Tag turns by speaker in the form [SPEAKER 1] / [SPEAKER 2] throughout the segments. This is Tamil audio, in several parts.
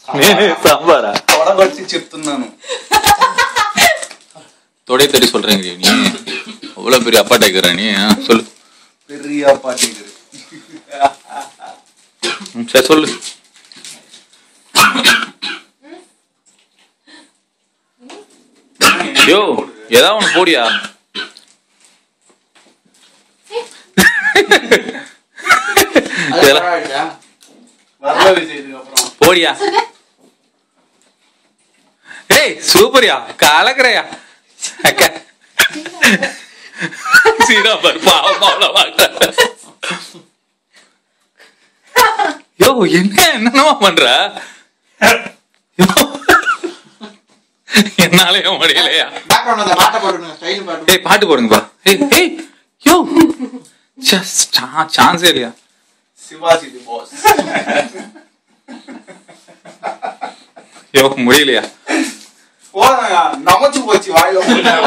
[SPEAKER 1] నేనే సాంబారా
[SPEAKER 2] తొడగొచ్చి చెప్తున్నాను
[SPEAKER 1] தொடைய தடி சொல்றேங்க நீ அவ்வளவு பெரிய அப்பா டேக்கரா நீ ஆ, சொல்லு
[SPEAKER 2] பெரிய பாட்டிகள்
[SPEAKER 1] ம், சரி சொல்லு யோ ஏதாவது ஒண்ணு போடியா இதெல்லாம்
[SPEAKER 2] வரல விஜய் இதுக்கப்புறம்
[SPEAKER 1] போடியா ஏய் சூப்பர்யா கலக்குறையா அக்கா சீனா பாரு பாவமா அவ்வளவு மாட்டான். யோ என்ன என்னமா பண்ற யோ, என்னாலயே முடியலையா
[SPEAKER 3] பேக்ரவுண்ட் அந்த பாட்டை போடுங்க ஸ்டைல் பாட்டு
[SPEAKER 1] ஏய் பாட்டு போடுங்கப்பா ஏய் ஏய் யோ சான்ஸே இல்லையா
[SPEAKER 2] சிவாஜி தி பாஸ்
[SPEAKER 1] யோ முடியலையா
[SPEAKER 2] போதாங்க நமச்சு போச்சு வாயில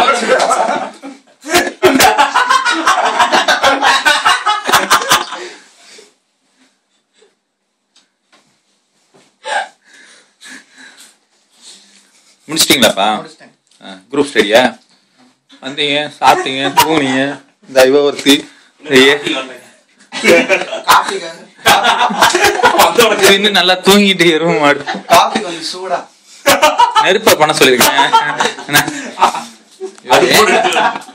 [SPEAKER 1] முடிச்சிட்டீங்களாப்பா
[SPEAKER 3] முடிச்சிட்டேன்
[SPEAKER 1] குரூப் ஸ்டடியா வந்தீங்க சாப்பிட்டீங்க தூங்குனீங்க இந்த இவ ஒருத்தி ஐயே,
[SPEAKER 3] காஃபி
[SPEAKER 1] இது இன்னும் நல்லா தூங்கிட்டு எருவ மாடு
[SPEAKER 3] காஃபி கொஞ்சம் சூடா
[SPEAKER 1] நெருப்ப பண்ண சொல்லிருக்கேன் என்ன?
[SPEAKER 4] அது போட்டு